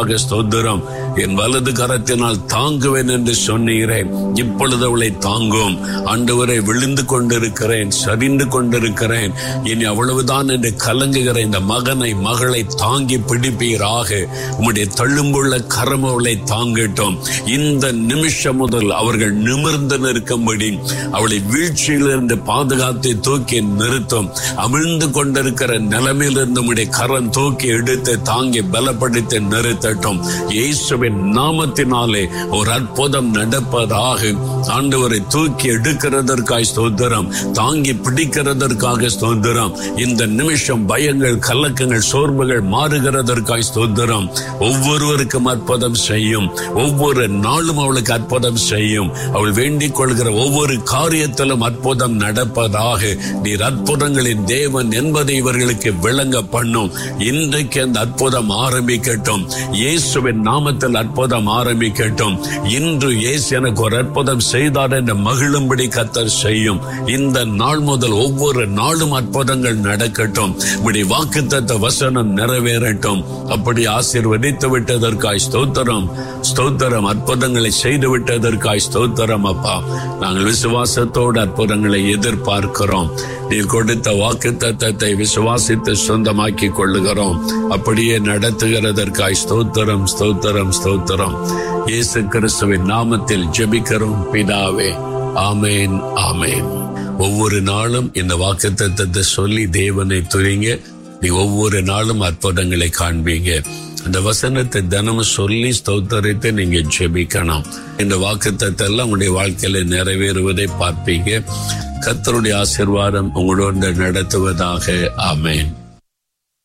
செய்ததற்காக ஸ்தோத்திரம் என் வலது கரத்தினால் தாங்குவேன் என்று சொன்னீரேன் இப்பொழுது அவளை தாங்கும் ஆண்டவரை விழுந்து கொண்டிருக்கிறேன் சரிந்து கொண்டிருக்கிறேன் இனி அவ்வளவுதான் என்று கலங்குகிற இந்த மகனை மகளை தாங்கி பிடிப்பீராக உம்முடைய தள்ளும்புள்ள கரம் அவளை தாங்கட்டும் இந்த நிமிஷம் முதல் அவர்கள் நிமிர்ந்து நிற்கும்படி அவளை வீழ்ச்சியிலிருந்து பாதுகாத்து தூக்கி நிறுத்தும் அமிழ்ந்து கொண்டிருக்கிற நிலைமையிலிருந்து உம்முடைய கரம் தூக்கி எடுத்து தாங்கி பலப்படுத்தி நிறுத்தட்டும் இயேசுவின் நாமத்தினாலே ஒரு அற்புதம் நடப்பதாக ஆண்டவரை தூக்கி எடுக்கிறதற்காய் ஸ்தோத்திரம் தாங்கி பிடிக்கிறதற்காக ஸ்தோத்திரம் இந்த நிமிஷம் பயங்கள் கலக்கங்கள் சோர்வுகள் மாறுகிறதற்காய் ஸ்தோத்திரம் ஒவ்வொருவருக்கும் அற்புதம் செய்யும் ஒவ்வொரு நாளும் அவளுக்கு அற்புதம் செய்யும் அவள் வேண்டிக் கொள்கிற ஒவ்வொரு காரியத்திலும் அற்புதம் நடப்பதாக நீர் அற்புதங்களின் தேவன் என்பதை இவர்களுக்கு விளங்க பண்ணும் இன்றைக்கு அந்த அற்புதம் ஆரம்பிக்கட்டும் இயேசுவின் நாமத்தில் அற்புதம் ஆரம்பிக்கட்டும் இன்று இயேசு எனக்கு ஒரு அற்புதம் செய்தார் என்று மகிழும்படி கத்தர் செய்யும் இந்த நாள் முதல் ஒவ்வொரு நாளும் அற்புதங்கள் நடக்கட்டும் இப்படி வாக்குத்தத்த வசனம் நிறைவேறட்டும் அப்படி ஆசீர்வதித்து விட்டதற்காய் ஸ்தோத்திரம் ஸ்தோத்திரம் அற்புதங்களை செய்து விட்டதற்காய் ஸ்தோத்திரம் அப்பா நாங்கள் விசுவாசத்தோடு அற்புதங்களை எதிர்பார்க்கிறோம் நீர் கொடுத்த வாக்கு தத்தத்தை விசுவாசித்து சொந்தமாக்கி கொள்ளுகிறோம் அப்படியே நடத்துகிறதற்காய் ஸ்தோத்திரம் ஸ்தோத்திரம் ஸ்தோத்திரம் இயேசு கிறிஸ்துவின் நாமத்தில் ஜெபிக்கிறோம் பிதாவே ஆமேன் ஆமேன் ஒவ்வொரு நாளும் இந்த வாக்கு தத்தத்தை சொல்லி தேவனை துரிங்க நீ ஒவ்வொரு நாளும் அற்புதங்களை காண்பீங்க அந்த வசனத்தை தினமும் சொல்லி ஸ்தோத்தரித்து நீங்க ஜெபிக்கணும் இந்த வாக்குத்தத்தை எல்லாம் உங்களுடைய வாழ்க்கையில நிறைவேறுவதை பார்ப்பீங்க கத்தருடைய ஆசிர்வாதம் உங்களோடு நடத்துவதாக ஆமேன்